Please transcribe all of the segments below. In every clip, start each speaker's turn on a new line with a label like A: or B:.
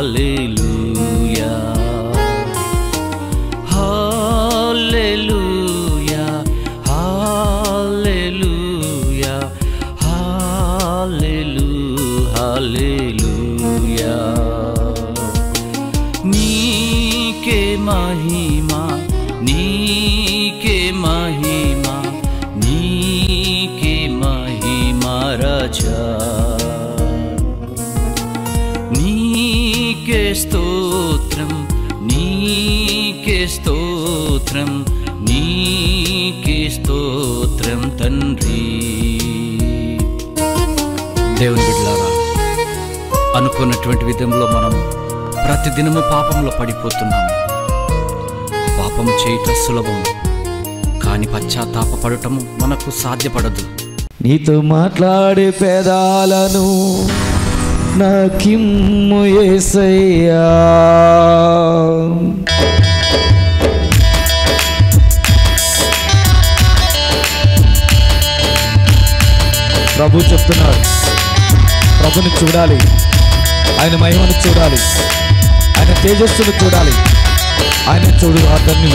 A: హల్లెలూయా హల్లెలూయా హల్లెలూయా హల్లెలూ హల్లెలూయా నీకే మహిమా నీకే మహిమా నీకే మహిమా రాజా నీకే స్తోత్రం నీకే స్తోత్రం నీకే స్తోత్రం తండ్రి దేవుని బిడ్డలారా అనుకున్నటువంటి విధంలో మనం ప్రతిదినము పాపంలో పడిపోతున్నాము పాపం చేయట సులభం కానీ పశ్చాత్తాపడటము మనకు సాధ్యపడదు
B: నీతో మాట్లాడే పేదాలను నాకిమ్ము ఏసయ్యా ప్రభు చెప్తున్నాడు ప్రభుని చూడాలి ఆయన మహిమను చూడాలి ఆయన తేజస్సును చూడాలి ఆయన చూడు ఆ ధన్యులు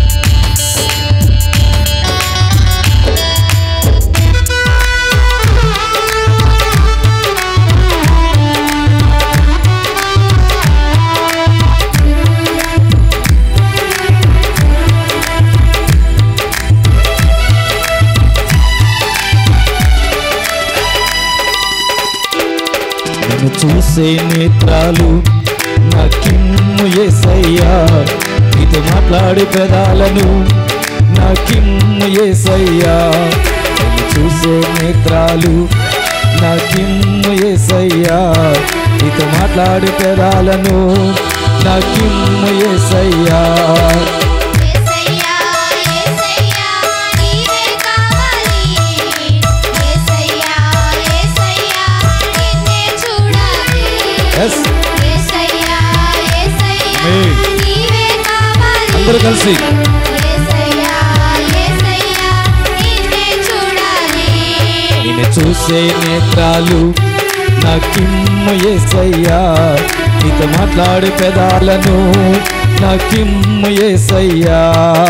B: నిన్ను చూసే నేత్రాలు నాకిమ్ము ఏసయ్యా నీతో మాట్లాడే పెదాలను నాకిమ్ము ఏసయ్యా నిన్ను చూసే నేత్రాలు నాకిమ్ము ఏసయ్యా నీతో మాట్లాడే పెదాలను నాకిమ్ము ఏసయ్యా
C: యేసయ్యా యేసయ్యా నీవే కావాలి యేసయ్యా యేసయ్యా నిన్నే చూడాలి
B: ఎస్
C: యేసయ్యా యేసయ్యా
B: ఆమేన్.
C: నీవే కావాలి
B: అందరూ కలిసి
C: యేసయ్యా యేసయ్యా నిన్నే చూడాలి
B: నిన్ను చూసే నేత్రాలు నాకిమ్ము ఏసయ్యా నీతో మాట్లాడే పెదాలను నాకిమ్ము ఏసయ్యా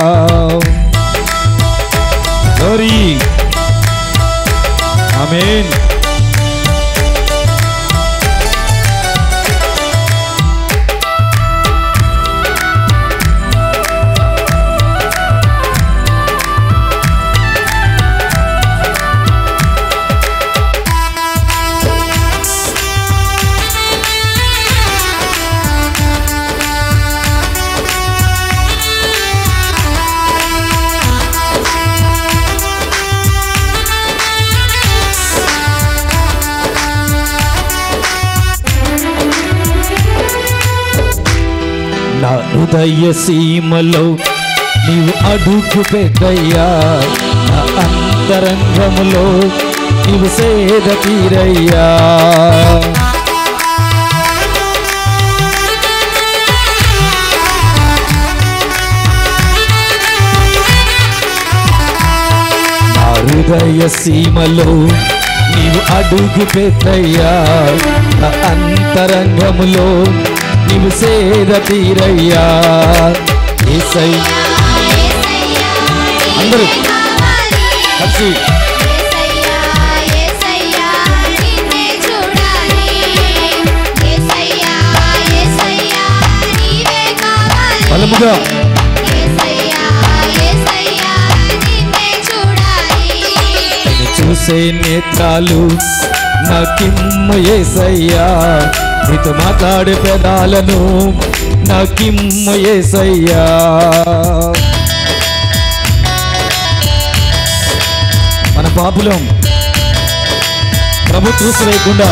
B: గౌరీ ఆమేన్ నా హృదయ సీమలో నీవు అడుగు పెట్టయ్యా నా అంతరంగములో నీవు సేద తీరయ్యా నా హృదయ సీమలో నీవు అడుగు పెట్టయ్యా నా అంతరంగములో నీవు సేద తీరయ్యా ఏసై
C: యేసయ్యా
B: అందరూ
C: కావాలి
B: కలిసి
C: యేసయ్యా యేసయ్యా నిన్నే చూడాలి యేసయ్యా యేసయ్యా నీవే కావాలి
B: బలముగా
C: యేసయ్యా యేసయ్యా నిన్నే చూడాలి
B: నిన్ను చూసే నేత్రాలు నాకిమ్మ ఏసయ్యా నీతో మాట్లాడే పెదాలను నాకిమ్మ ఏసయ్యా మన పాపులం ప్రభు చూసి వేయకుండా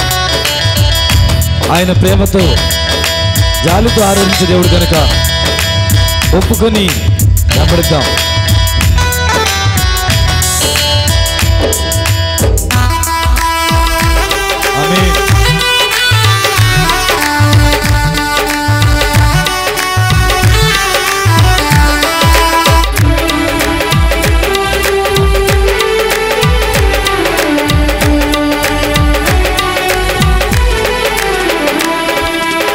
B: ఆయన ప్రేమతో జాలితో ఆరాధించే దేవుడు కనుక ఒప్పుకొని వెంబడిద్దాం ఆమేన్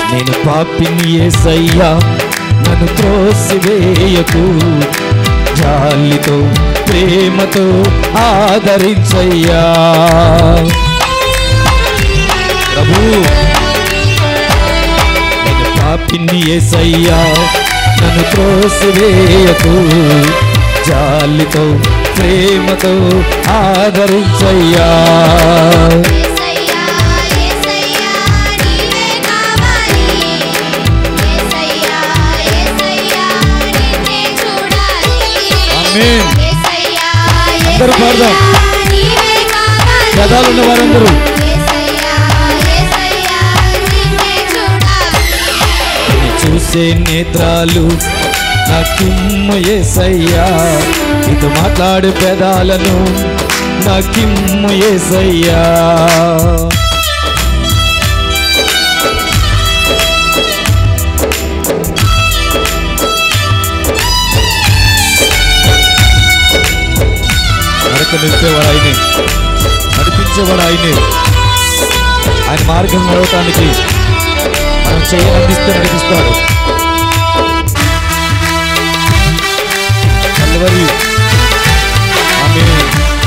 B: నేను పాపిని ఏసయ్యా నన్ను త్రోసివేయకు జాలితో ప్రేమతో ఆదరించయ్యా ప్రభు నేను పాపిని ఏసయ్యా నన్ను త్రోసివేయకు జాలితో ప్రేమతో ఆదరించయ్యా
C: యేసయ్యా యేసయ్యా నీవే కావాలి యేసయ్యా యేసయ్యా నిన్నే చూడాలి
B: ఆమేన్.
C: యేసయ్యా
B: అందరూ పాడదాం.
C: యేసయ్యా నీవే కావాలి
B: పెదాలున్న వారందరూ
C: యేసయ్యా యేసయ్యా నిన్నే చూడాలి
B: నీ చూసే నేత్రాలు నాకిమ్ము ఏసయ్యా ఇది మాట్లాడు పెదాలను నాకిమ్ము ఏసయ్యా నడక నిలిపేవాడు ఆయనే నడిపించేవాడు ఆయనే ఆయన మార్గం నడవటానికి మనం చెయ్యి అందిస్తే నడిపిస్తాడు కల్వరి ఆమేన్.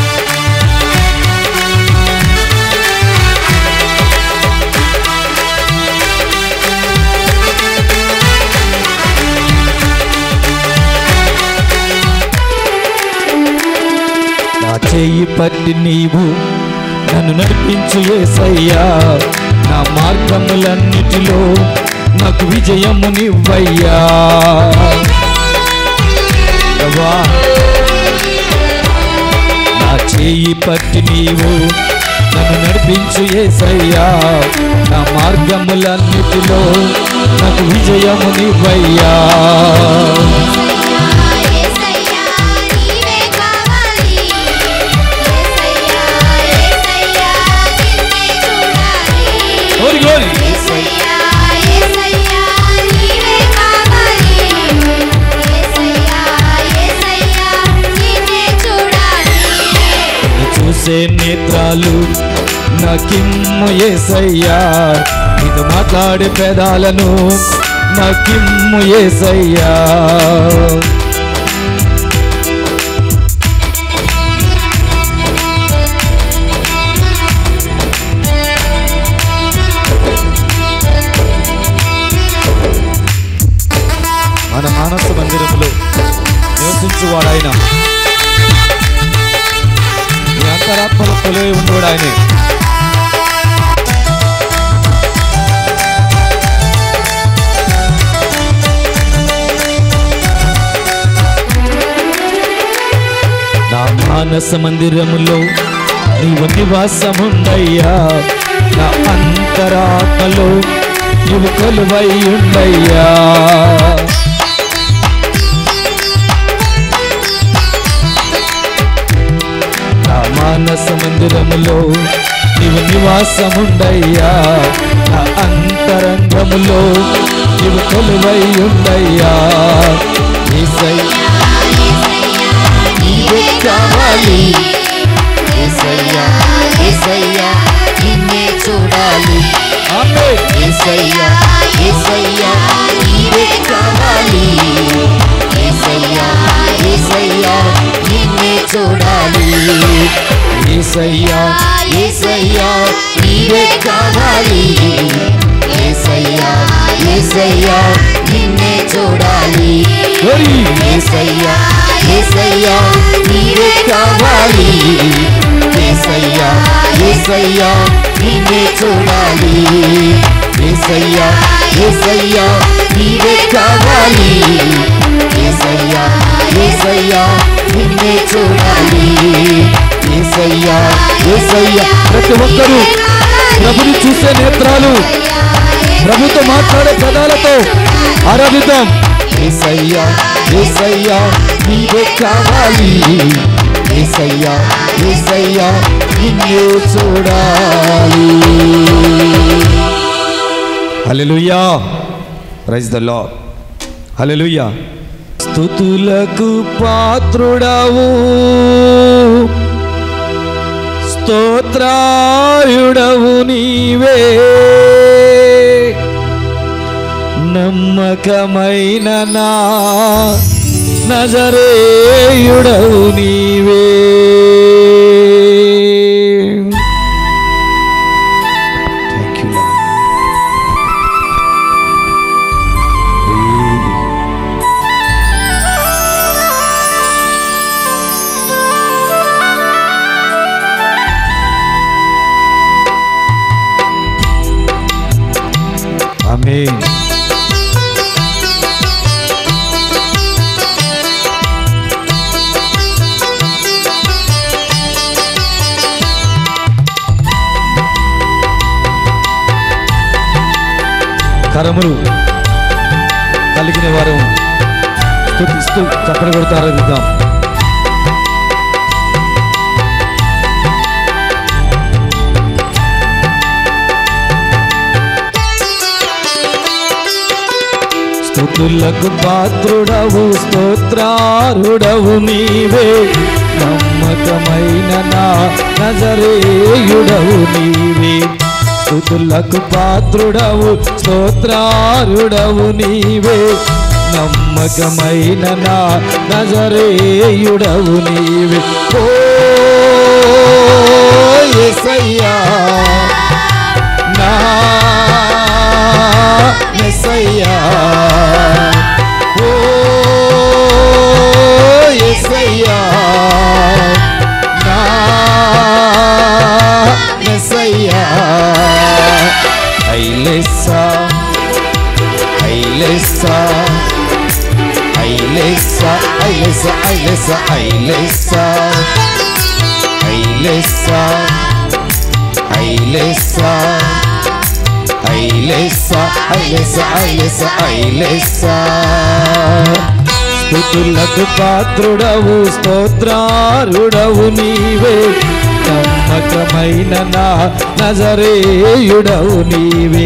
B: నా చెయ్యి పట్టి నీవు నన్ను నడిపించు ఏసయ్యా నా మార్గములన్నిటిలో నాకు విజయము నివ్వయ్యా ప్రభా, నా చేయి పట్టి నీవు నన్ను నడిపించు ఏసయ్యా నా మార్గములన్నిటిలో నాకు విజయము నివ్వయ్యా
C: యేసయ్యా నీవే కావాలి యేసయ్యా యేసయ్యా నిన్నే చూడాలి
B: Glory, glory.
C: యేసయ్యా యేసయ్యా నీవే కావాలి యేసయ్యా యేసయ్యా నిన్నే చూడాలి
B: నిన్ను చూసే నేత్రాలు నాకిమ్ము ఏసయ్యా ఇది మాట్లాడే పెదాలను నాకిమ్ము ఏసయ్యా మన మానస మందిరంలో నివసించువాడు ఆయన ఈ అంతరాత్మలో కొలువై ఉండేవాడు ఆయనే నా మానస మందిరములో నీవు నివాసముండయ్యా నా అంతరాత్మలో నీవు కొలువై ఉండయ్యా నా మానస మందిరములో నీవు నివాసముండయ్యా నా అంతరంగములో నీవు కొలువై ఉండయ్యా యేసయ్యా, నీవే కావాలి యేసయ్యా, యేసయ్యా, నిన్నే చూడాలి ఆమేన్. యేసయ్యా, యేసయ్యా, నీవే కావాలి యేసయ్యా, యేసయ్యా, నిన్నే చూడాలి యేసయ్యా యేసయ్యా నీవే కావాలి యేసయ్యా యేసయ్యా నిన్నే చూడాలి యేసయ్యా యేసయ్యా నీవే కావాలి యేసయ్యా యేసయ్యా నిన్నే చూడాలి యేసయ్యా యేసయ్యా నీవే కావాలి యేసయ్యా యేసయ్యా నిన్నే చూడాలి యేసయ్యా యేసయ్యా ప్రతి ఒక్కరూ ప్రభుని చూసే నేత్రాలు ప్రభుతో మాట్లాడే పదాలతో ఆరాధిద్దాం ఏసయ్యా ఏసయ్యా నీవే కావాలి ఏసయ్యా ఏసయ్యా నిన్నే చూడాలి hallelujah praise the Lord hallelujah స్తుతులకు పాత్రుడవు స్తోత్రాయుడవు నీవే నమ్మకమైన నా నజరేయుడవు నీవే Thank you, Lord. Really. Amen. కరములు కలిగిన వారు స్తుతిస్తూ చప్పలు కొడతారు విద్దాం స్తుతులకు పాత్రుడవు స్తోత్రారుడవు నీవే నమ్మకమైన నా నజరేయుడవు నీవే స్తుతులకు పాత్రుడవు స్తోత్రారుడవు నీవే నమ్మకమైన నా నజరేయుడవు నీవే ఓ యేసయ్యా నా మెస్సయ్యా ఓ యేసయ్యా నా మెస్సయ్యా ఐలెస్సా ఐలెస్సా ఐలెస్సా ఐలెస్సా ఐలెస్సా ఐలెస్సా ఐలెస్సా ఐలెస్సా ఐలెస్సా ఐలెస్సా ఐలెస్సా ఐలెస్సా స్తుతులకు పాత్రుడవు స్తోత్రారుడవు నీవే నమ్మకమైన నా నజరేయుడవు నీవే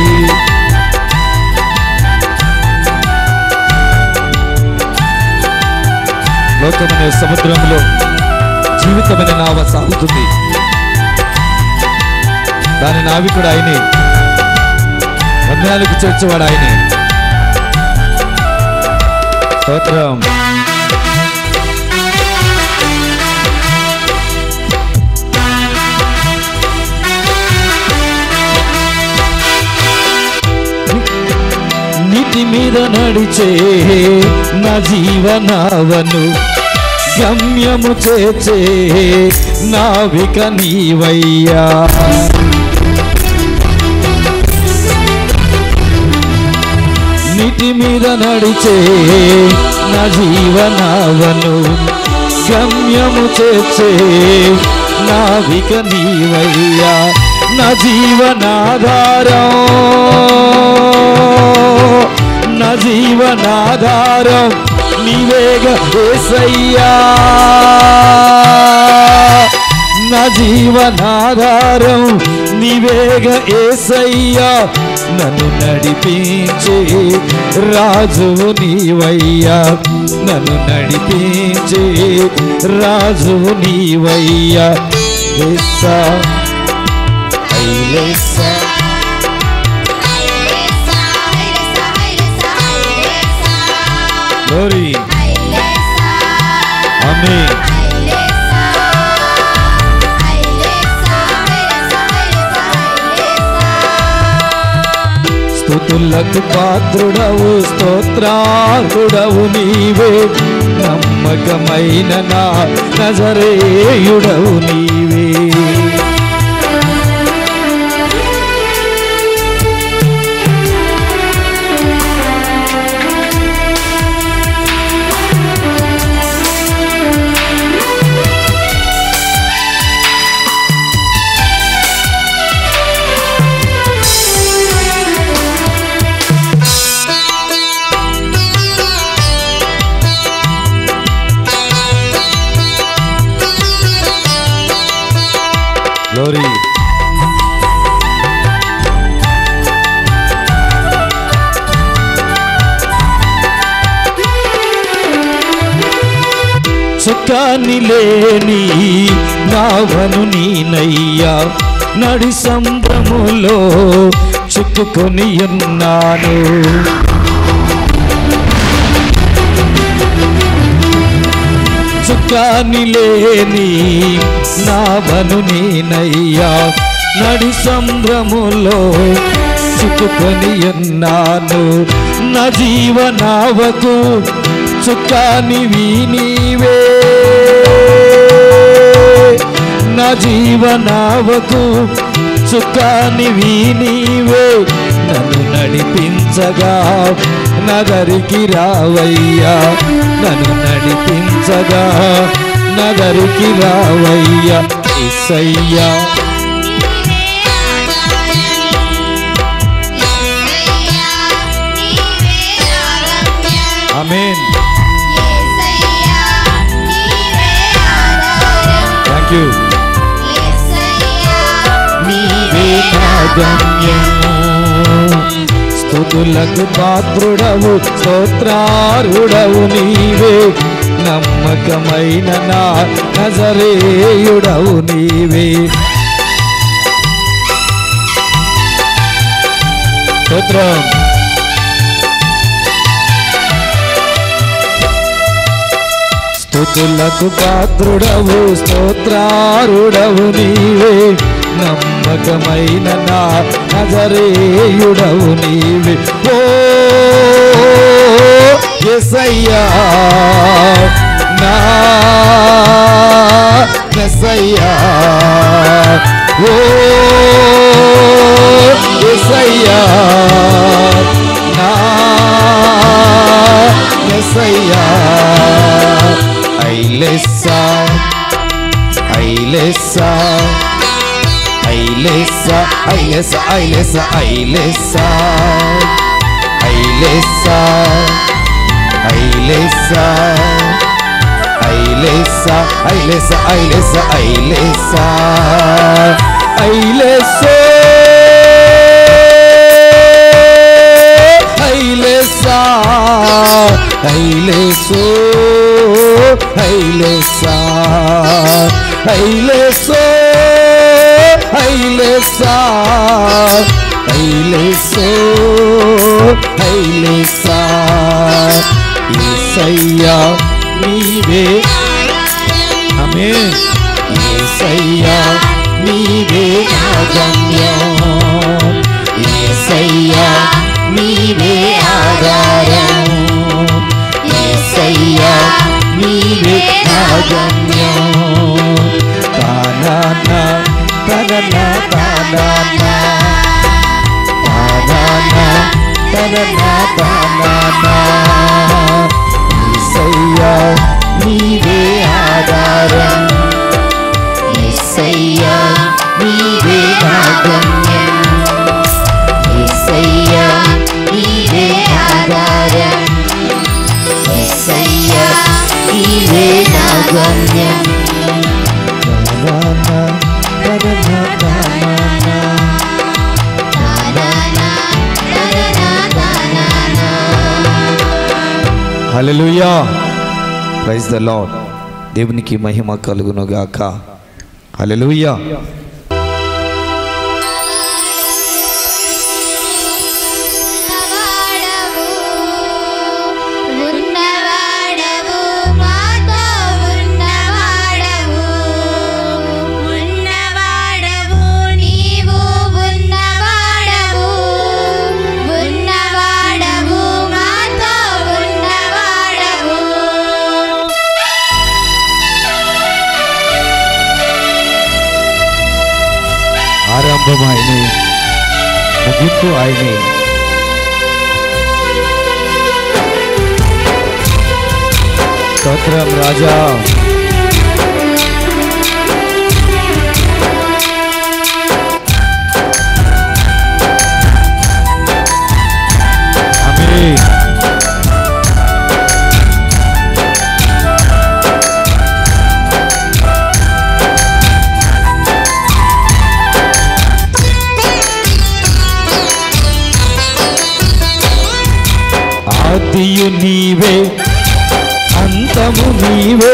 B: లోకమనే సముద్రంలో జీవితమైన నావ సాగుతుంది దాని నావికుడు ఆయనే వందనాలకు చేర్చేవాడు ఆయనే స్తోత్రం నీటి మీద నడిచే నా జీవనావను గమ్యము చేచే నావిక నీవయ్యా నీటి మీద నడిచే నా జీవనావను గమ్యము చేచే నావిక నీవయ్యా నా జీవనాధారం నా జీవనాధారం నీవేగ ఏసయ్యా నా జీవనాధారం నీవేగ ఏసయ్యా నన్ను నడిపించే రాజువు నీవయ్యా నన్ను నడిపించే రాజువు నీవయ్యా ఏసా ఐలేసా
C: ఐలెస్సా ఐలెస్సా ఐలెస్సా ఐలెస్సా
B: గ్లోరీ
C: ఐలెస్సా
B: ఆమేన్
C: ఐలెస్సా ఐలెస్సా ఐలెస్సా ఐలెస్సా ఐలెస్సా
B: స్తుతులకు పాత్రుడవు స్తోత్రారుడవు నీవే నమ్మకమైన నా నజరేయుడవు నీవే గ్లోరీ చుక్కాని లేని నావను నీనయ్యా నడి సంభ్రములో చిక్కుకొని ఉన్నాను చుక్కాని లేని నావను నేనయ్యా నడి సంద్రములో చిక్కుకొని ఉన్నాను నా జీవనావకు చుక్కాని నీవే నా జీవనావకు చుక్కాని నీవే నన్ను నడిపించగా నగరికి రావయ్యా నన్ను నడిపించగా నగరికి రావయ్యా ఇసయ్యా అమేన్ థ్యాంక్ యూ నీవే నా గమ్యం స్థుతులకు పాత్రుడవు స్తోత్రారుడవు నీవే నమ్మకమైన నా నజరేయుడవు నీవే స్తోత్రం స్థుతులకు పాత్రుడవు స్తోత్రారుడవు నీవే నమ్మకమైన నా నజరేయుడవు నీవే ఓ ఎసయ్యా నా ఎసయ్యా ఓ ఎసయ్యా నా ఎసయ్యా ఐలెస్సా ఐలెస్సా ఐలెస్సా ఐలెస్సా ఐలెస్సా ఐలెస్సా ఐలెస్సా ఐలెస్సా ఐలెస్సా ఐలెస్సా ఐలెస్సా ఐలెస్సా ఐలెస్సా ఐలెస్సా ఐలెస్సో ఐలెస్సా ఐలెస్సో ఐలెస్సా ఐలెస్సో ఐలెస్సా ఈసయ్యా నీవే ఆమె ఏసయ్యా నీవే నా గమ్యం ఏసయ్యా నీవే ఆధారం ఏసయ్యా నీవే నా గమ్యం తానానా తననా తానానా తానానా తననా తానానా ఏసయ్యా నీవే ఆధారం ఏసయ్యా నీవే నా గమ్యం ఏసయ్యా నీవే ఆధారం ఏసయ్యా నీవే నా గమ్యం తానానా తననా తానానా హల్లెలూయా ప్రైజ్ ద లార్డ్ దేవునికి మహిమ కలుగును గాక హల్లెలూయా
C: ఉన్నవాడవు మాతో ఉన్నవాడవు ఉన్నవాడవు నీవు ఉన్నవాడవు ఉన్నవాడవు మాతో ఉన్నవాడవు
B: ఆరంభం ఆయనే ముగింపు ఆయనే స్తోత్రం రాజా ఆమేన్. ఆదియు నీవే అంతము నీవే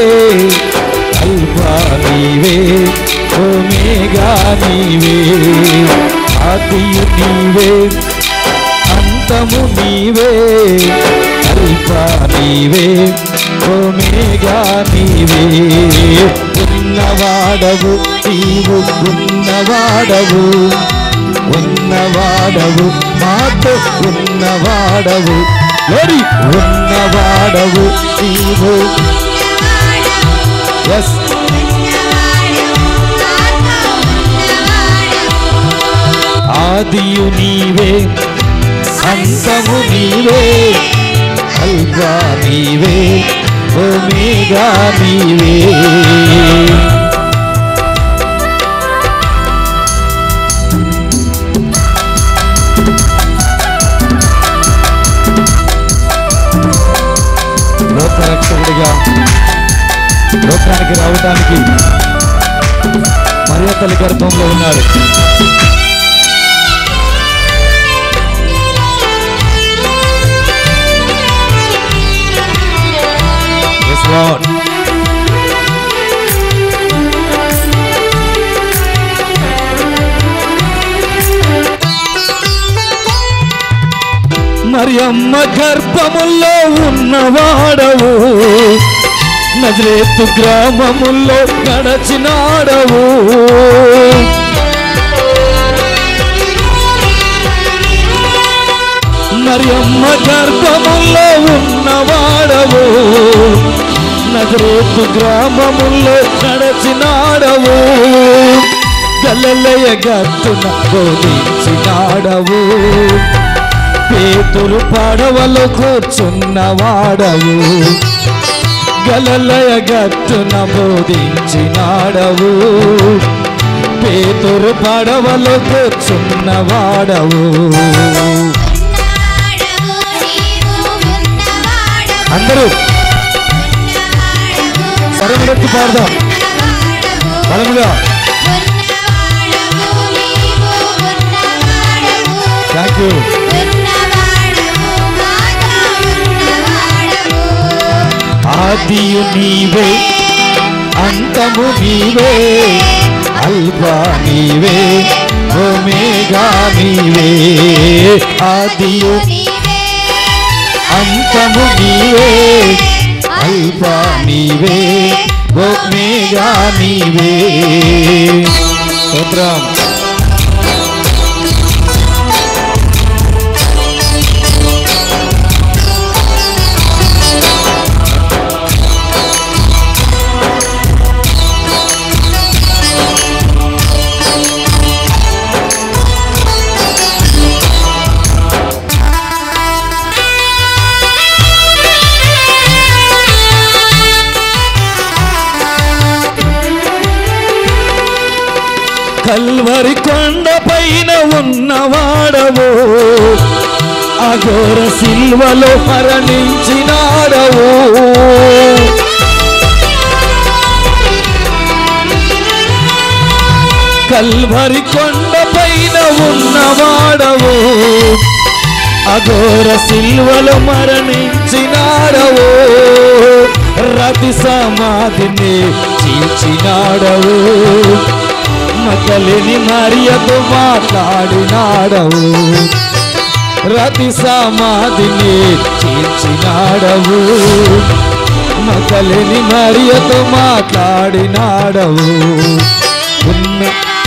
B: అల్ఫా నీవే ఓమేగా నీవే ఆదియు నీవే అంతము నీవే అల్ఫా నీవే ఓమేగా నీవే ఉన్నవాడవు నీవు ఉన్నవాడవు ఉన్నవాడవు మాతో ఉన్నవాడవు లోరి ఉన్నవాడవు నీవు ఎస్ ఆదియు నీవే అంతము నీవే అల్ఫా నీవే ఓమేగా నీవే లోకరక్షకుడిగా లోకానికి రావడానికి మరియ తల్లి గర్భంలో ఉన్నాడు Yes, Lord. మరియమ్మ గర్భముల్లో ఉన్నవాడవు నజరేతు గ్రామముల్లో గడచినాడవు మరియమ్మ గర్భముల్లో ఉన్నవాడవు నజరేతు గ్రామముల్లో నడచినాడవు గలలయ గట్టున బోధించినాడవు పేతురు పడవలు కూర్చున్నవాడవు గలలయ గట్టున బోధించినాడవు పేతురు పడవలు కూర్చున్నవాడవు అందరూ స్వరములెత్తి పాడదాం బలముగా థ్యాంక్ యూ ఆదియు నీవే అంతము నీవే అల్ఫా నీవే ఒమేగా నీవే ఆదియు అంతము నీవే అల్ఫా నీవే ఒమేగా నీవే స్తోత్రం కల్వరి కొండ పైన ఉన్నవాడవు అఘోర సిల్వలో మరణించినాడవు కల్వరి కొండ పైన ఉన్నవాడవు అఘోర సిల్వలో మరణించినాడవు రతి సమాధిని చీల్చినాడవు మకలిని మరియతో మాట్లాడినాడవు రతి సమాధిని చీల్చినాడవు మకలిని మరియతో మాట్లాడినాడవు ఉన్న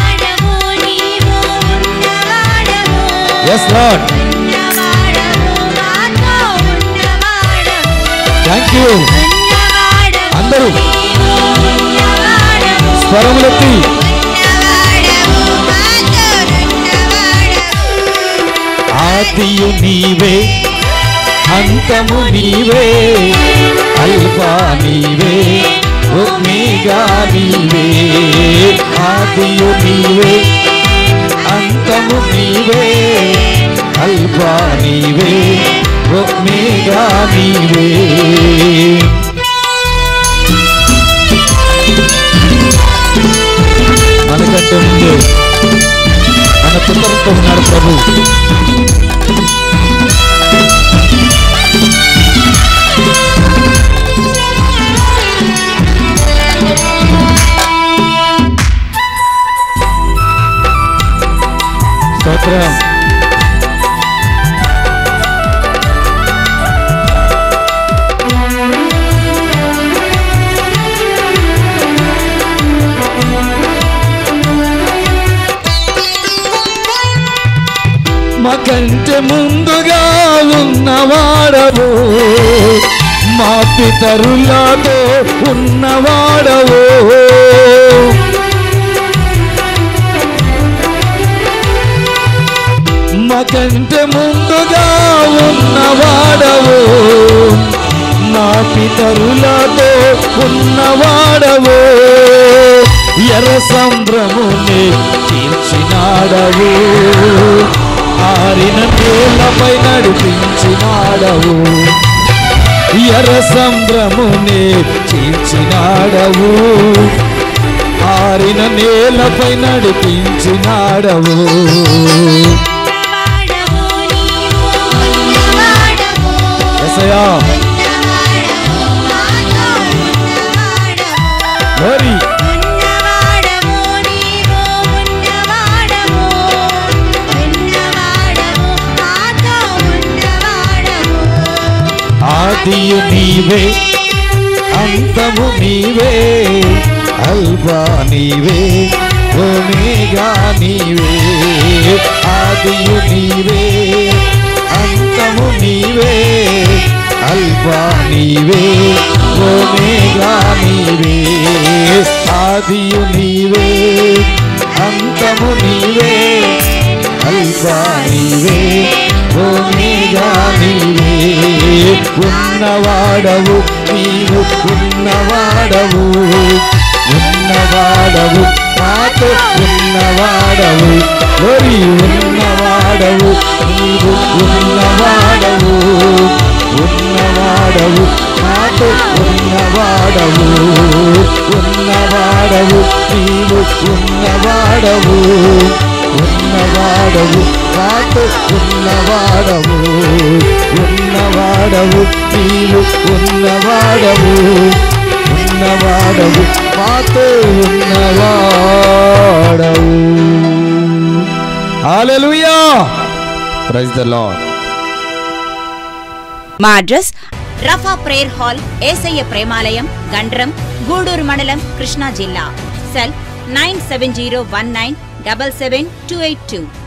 B: ఎస్ లాడ్ థ్యాంక్ యూ అందరూ స్వరములెత్తి ఆదియు నీవే అంతము నీవే అల్ఫా నీవే ఒమేగా నీవే ఆదియు నీవే అంతము నీవే అల్ఫా నీవే ఒమేగా నీవే మనకంటే ముందు మన పుస్తకంతో ఉన్నాడు ప్రభు మాకంటే ముందుగా ఉన్నవాడవు మా పితరులతో ఉన్నవాడవు మాకంటే ముందుగా ఉన్నవాడవు మా పితరులతో ఉన్నవాడవు ఎర్ర సంద్రముని తీర్చినాడవు ఆరిన నేలపై నడిపించినాడవు ఎర్ర సంద్రముని చీల్చినాడవు ఆరిన నేలపై నడిపించినాడవు
C: ఉన్నవాడవు నీవు ఉన్నవాడవు
B: ఎసయా
C: ఉన్నవాడవు మాతో ఉన్నవాడవు
B: మరి
C: ఉన్నవాడవు నీవు ఉన్నవాడవు ఉన్నవాడవు మాతో ఉన్నవాడవు
B: ఆదియు నీవే అంతము నీవే అల్బా నీవే ఓమేగా నీవే ఆదియు నీవే అంతము నీవే అల్బా నీవే ఓమేగా నీవే ఆదియు నీవే అంతము నీవే అల్ఫా నీవే ఓమేగా నీవే ఉన్నవాడవు నీవు ఉన్నవాడవు ఉన్నవాడవు మాతో ఉన్నవాడవు ఒరి ఉన్నవాడవు నీవు ఉన్నవాడవు ఉన్నవాడవు మాతో ఉన్నవాడవు ఉన్నవాడవు నీవు ఉన్నవాడవు ఉన్నవాడవు మాతో ఉన్నవాడవు ఉన్నవాడవు నీవు ఉన్నవాడవు ఉన్నవాడవు మాతో ఉన్నవాడవు హల్లెలూయా ప్రైజ్ ద లార్డ్
D: మా address Rapha prayer hall Yesayya Premalayam Gandram Gudur మండలం కృష్ణా జిల్లా cell nine seven zero one nine double seven two eight two